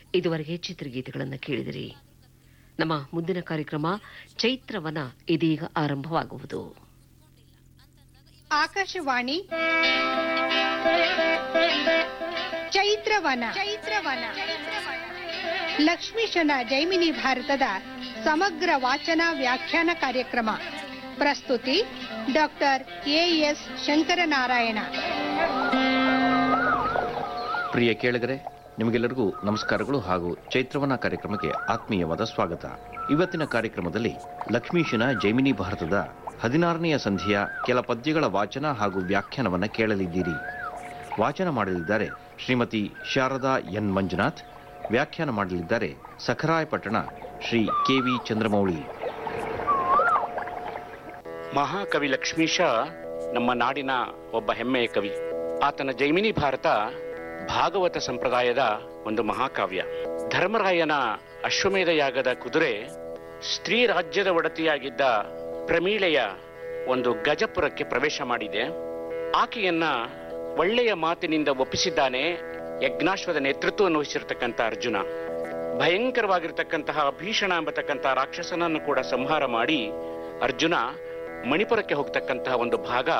ಇದುವರೆಗೆ ಚಿತ್ರಗೀತೆಗಳನ್ನು ಕೇಳಿದಿರಿ ನಮ್ಮ ಮುಂದಿನ ಕಾರ್ಯಕ್ರಮ ಚೈತ್ರವನ ಇದೀಗ ಆರಂಭವಾಗುವುದು ಆಕಾಶವಾಣಿ ಚೈತ್ರವನ ಚೈತ್ರವನ ಲಕ್ಷ್ಮೀಶನ ಜೈಮಿನಿ ಭಾರತದ ಸಮಗ್ರ ವಾಚನ ವ್ಯಾಖ್ಯಾನ ಕಾರ್ಯಕ್ರಮ ಪ್ರಸ್ತುತಿ ಡಾಕ್ಟರ್ ಎಎಸ್ ಶಂಕರನಾರಾಯಣ ಪ್ರಿಯ ಕೇಳಿಗರೆ ನಿಮಗೆಲ್ಲರಿಗೂ ನಮಸ್ಕಾರಗಳು ಹಾಗೂ ಚೈತ್ರವನ ಕಾರ್ಯಕ್ರಮಕ್ಕೆ ಆತ್ಮೀಯವಾದ ಸ್ವಾಗತ ಇವತ್ತಿನ ಕಾರ್ಯಕ್ರಮದಲ್ಲಿ ಲಕ್ಷ್ಮೀಶನ ಜೈಮಿನಿ ಭಾರತದ ಹದಿನಾರನೆಯ ಸಂಧಿಯ ಕೆಲ ಪದ್ಯಗಳ ವಾಚನ ಹಾಗೂ ವ್ಯಾಖ್ಯಾನವನ್ನು ಕೇಳಲಿದ್ದೀರಿ ವಾಚನ ಮಾಡಲಿದ್ದಾರೆ ಶ್ರೀಮತಿ ಶಾರದಾ ಎನ್ ಮಂಜುನಾಥ್ ವ್ಯಾಖ್ಯಾನ ಮಾಡಲಿದ್ದಾರೆ ಸಖರಾಯಪಟ್ಟಣ ಶ್ರೀ ಕೆ ವಿ ಚಂದ್ರಮೌಳಿ ಮಹಾಕವಿ ಲಕ್ಷ್ಮೀಶ ನಮ್ಮ ನಾಡಿನ ಒಬ್ಬ ಹೆಮ್ಮೆಯ ಕವಿ ಆತನ ಜೈಮಿನಿ ಭಾರತ ಭಾಗವತ ಸಂಪ್ರದಾಯದ ಒಂದು ಮಹಾಕಾವ್ಯ ಧರ್ಮರಾಯನ ಅಶ್ವಮೇಧ ಯಾಗದ ಕುದುರೆ ಸ್ತ್ರೀ ರಾಜ್ಯದ ಒಡತಿಯಾಗಿದ್ದ ಪ್ರಮೀಳೆಯ ಒಂದು ಗಜಪುರಕ್ಕೆ ಪ್ರವೇಶ ಮಾಡಿದೆ ಆಕೆಯನ್ನ ಒಳ್ಳೆಯ ಮಾತಿನಿಂದ ಒಪ್ಪಿಸಿದ್ದಾನೆ ಯಜ್ಞಾಶ್ವದ ನೇತೃತ್ವವನ್ನು ವಹಿಸಿರ್ತಕ್ಕಂಥ ಅರ್ಜುನ ಭಯಂಕರವಾಗಿರ್ತಕ್ಕಂತಹ ಭೀಷಣ ಎಂಬತಕ್ಕಂಥ ರಾಕ್ಷಸನನ್ನು ಕೂಡ ಸಂಹಾರ ಮಾಡಿ ಅರ್ಜುನ ಮಣಿಪುರಕ್ಕೆ ಹೋಗ್ತಕ್ಕಂತಹ ಒಂದು ಭಾಗ